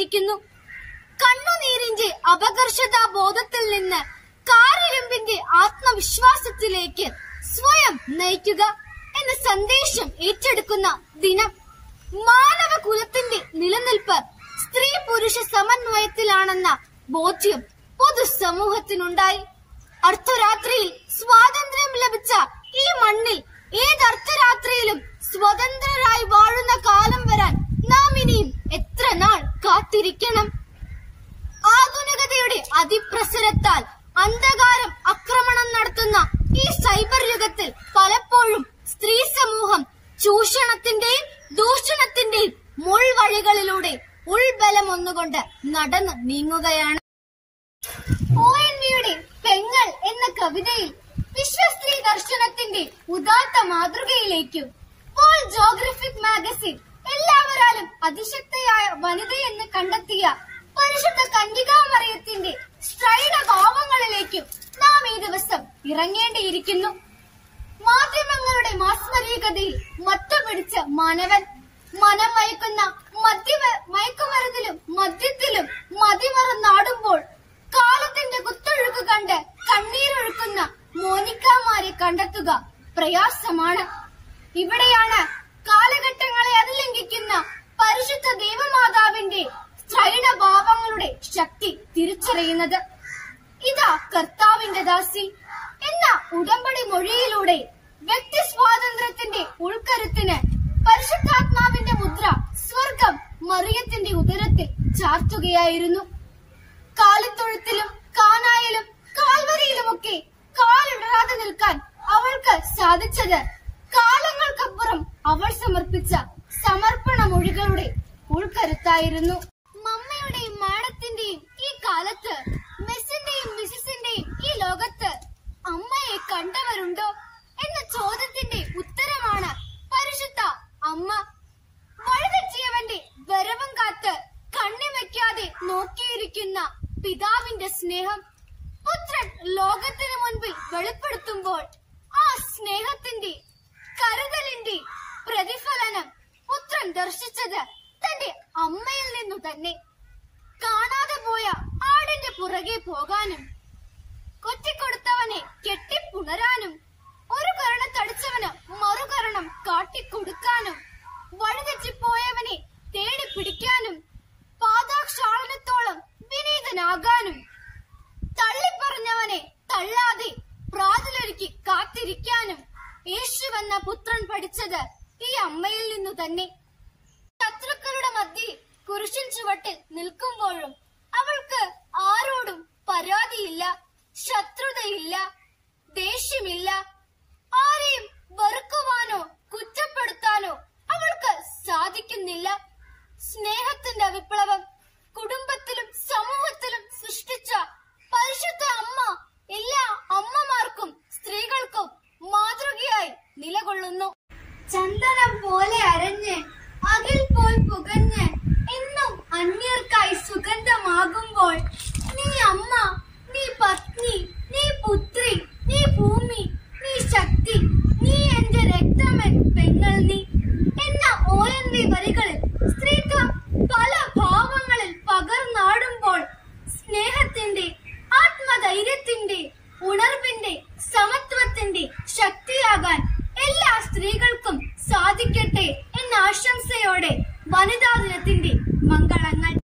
കാത്തിരിക്കുന്നു കണ്ണുനീരിന്റെ അപകർഷതാ ബോധത്തിൽ നിന്ന് കാരിരുമ്പിന്റെ ആത്മവിശ്വാസത്തിലേക്ക് സ്വയം നയിക്കുക എന്ന സന്ദേശം ഏറ്റെടുക്കുന്ന ദിനം മാനവകുലത്തിന്റെ നിലനിൽപ്പ് സ്ത്രീ പുരുഷ സമന്വയത്തിലാണെന്ന ബോധ്യം പൊതുസമൂഹത്തിനുണ്ടായി അർദ്ധരാത്രിയിൽ സ്വാതന്ത്ര്യം ലഭിച്ച ഈ മണ്ണിൽ ഏതർദ്ധരാത്രിയിലും സ്വതന്ത്രരായി വാഴുന്ന കാലം വരാൻ നാം ഇനിയും എത്ര നാൾ കാത്തിരിക്കണം ആധുനികതയുടെ അതിപ്രസരത്താൽ അന്ധകാരം ആക്രമണം നടത്തുന്ന ഈ സൈബർ യുഗത്തിൽ പലപ്പോഴും സ്ത്രീ സമൂഹം ചൂഷണത്തിന്റെയും ദൂഷണത്തിന്റെയും മുൾവഴികളിലൂടെ ഉൾബലം ഒന്നുകൊണ്ട് നടന്നു നീങ്ങുകയാണ് ഒ എൻ വിയുടെ പെങ്ങൾ എന്ന കവിതയിൽ വിശ്വസ്ത്രീ ദർശനത്തിന്റെ ഉദാത്ത മാതൃകയിലേക്കും പോൾ ജോഗ്രഫിക് മാഗസിൻ എല്ലാവരാലും അതിശക്തയായ വനിതയെന്ന് കണ്ടെത്തിയ പരിശുദ്ധ കന്യകാമറിയത്തിന്റെ സ്ത്രൈണ ഭാവങ്ങളിലേക്കും നാം ഈ ദിവസം ഇറങ്ങേണ്ടിയിരിക്കുന്നു മാധ്യമങ്ങളുടെ മാസ്മരീകതയിൽ മത്തുപിടിച്ച മാനവൻ മനം മയക്കുന്ന മദ്യ മയക്കുമരുന്നിലും മദ്യത്തിലും മതിമറന്നാടുമ്പോൾ കാലത്തിന്റെ കുത്തൊഴുക്ക് കണ്ട് കണ്ണീരൊഴുക്കുന്ന മോനിക്കാമാരെ കണ്ടെത്തുക പ്രയാസമാണ് ഇവിടെയാണ് കാലഘട്ടങ്ങളെ അതിലംഘിക്കുന്ന പരിശുദ്ധ ദേവമാതാവിന്റെ സ്ത്രൈണ ഭാവങ്ങളുടെ ശക്തി തിരിച്ചറിയുന്നത് ഇതാ കർത്താവിന്റെ ദാസി എന്ന ഉടമ്പടി മൊഴിയിലൂടെ വ്യക്തി സ്വാതന്ത്ര്യത്തിന്റെ ഉൾക്കരുത്തിന് പരിശുദ്ധാത്മാവിന്റെ മുദ്ര സ്വർഗം മറിയത്തിന്റെ ഉദരത്തിൽ ചാർത്തുകയായിരുന്നു കാലിത്തൊഴുത്തിലും കാനായിലും കാൽവരിയിലുമൊക്കെ കാലിടറാതെ നിൽക്കാൻ അവൾക്ക് സാധിച്ചത് കാലങ്ങൾക്കപ്പുറം അവൾ സമർപ്പിച്ച സമർപ്പണ മൊഴികളുടെ ഉൾക്കരുത്തായിരുന്നു മമ്മയുടെയും മാഡത്തിന്റെയും ഈ കാലത്ത് മെസ്സിന്റെയും മിസിസിന്റെയും ഈ ലോകത്ത് അമ്മയെ കണ്ടവരുണ്ടോ എന്ന ചോദ്യത്തിന്റെ ഉത്തരമാണ് പരിശുദ്ധ അമ്മ വഴിതെറ്റിയവന്റെ വരവും കാത്ത് കണ്ണിമയ്ക്കാതെ നോക്കിയിരിക്കുന്ന പിതാവിന്റെ സ്നേഹം പുത്രൻ ലോകത്തിന് മുൻപിൽ വെളിപ്പെടുത്തുമ്പോൾ ആ സ്നേഹത്തിന്റെ കരുതലിന്റെ പ്രതിഫലനം പുത്രൻ ദർശിച്ചത് തന്റെ അമ്മയിൽ നിന്നു തന്നെ കാണാതെ പോയ ആടിന്റെ പുറകെ പോകാനും കൊത്തിക്കൊടുത്തവനെ കെട്ടിപ്പുണരാനും ഒരു കരണത്തടിച്ചവന് മറുകരണം കാട്ടിക്കൊടുക്കാനും വഴിതെറ്റിപ്പോയവനെ തേടി പിടിക്കാനും പാദാക്ഷാളനത്തോളം വിനീതനാകാനും തള്ളിപ്പറഞ്ഞവനെ തള്ളാതെ പ്രാതിലൊരുക്കി കാത്തിരിക്കാനും യേശുവെന്ന പുത്രൻ പഠിച്ചത് ഈ അമ്മയിൽ നിന്നു തന്നെ ശത്രുക്കളുടെ മധ്യേ കുരിശിൻ ചുവട്ടിൽ നിൽക്കുമ്പോഴും അവൾക്ക് ആരോടും പരാതിയില്ല ശത്രുതയില്ല ദേഷ്യമില്ല ആരെയും വെറുക്കുവാനോ കുറ്റപ്പെടുത്താനോ അവൾക്ക് സാധിക്കുന്നില്ല സ്നേഹത്തിന്റെ വിപ്ലവം കുടുംബത്തിലും സമൂഹത്തിലും സൃഷ്ടിച്ച പരിശുദ്ധ അമ്മ എല്ലാ അമ്മമാർക്കും സ്ത്രീകൾക്കും മാതൃകയായി നിലകൊള്ളുന്നു ചന്ദനം പോലെ അരഞ്ഞ് അകിൽ പോൽ പുകഞ്ഞ് എന്നും അന്യർക്കായി സുഗന്ധമാകുമ്പോൾ നീ അമ്മ നീ പത്നി നീ പുത്രി നീ ഭൂമി നീ ശക്തി നീ എന്റെ രക്തമൻ പെങ്ങൾ നീ എന്ന ഓ എൻ വി വരികളിൽ സ്ത്രീത്വം പല ഭാവങ്ങളിൽ പകർന്നാടുമ്പോൾ സ്നേഹത്തിന്റെ ആത്മധൈര്യത്തിന്റെ ഉണർവിന്റെ സമത്വത്തിന്റെ ശക്തിയാകാൻ എല്ലാ സ്ത്രീകൾക്കും സാധിക്കട്ടെ എന്ന ആശംസയോടെ വനിതാ ദിനത്തിന്റെ മംഗളങ്ങൾ